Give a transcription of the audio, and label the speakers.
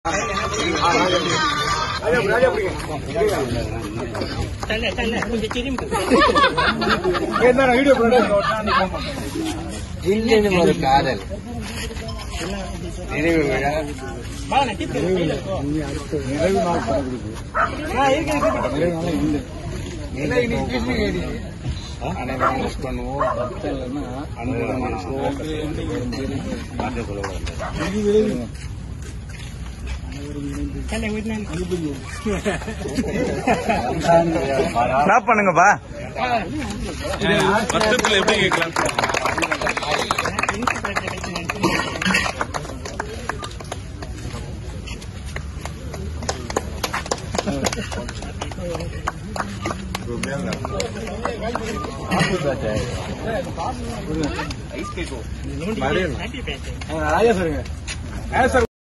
Speaker 1: தள்ள தள்ள கொஞ்சம் திரும்பி
Speaker 2: இன்னும் ஒரு காதல் நினைவு விழா
Speaker 1: வா நான் டிப்
Speaker 2: அனைவரும் மிஸ் பண்ணுவோம் அனுகூலமான
Speaker 1: தள்ள விட்டு
Speaker 3: ஸ்டாப் பண்ணுங்கப்பா
Speaker 1: நோண்டி பேசுறேன்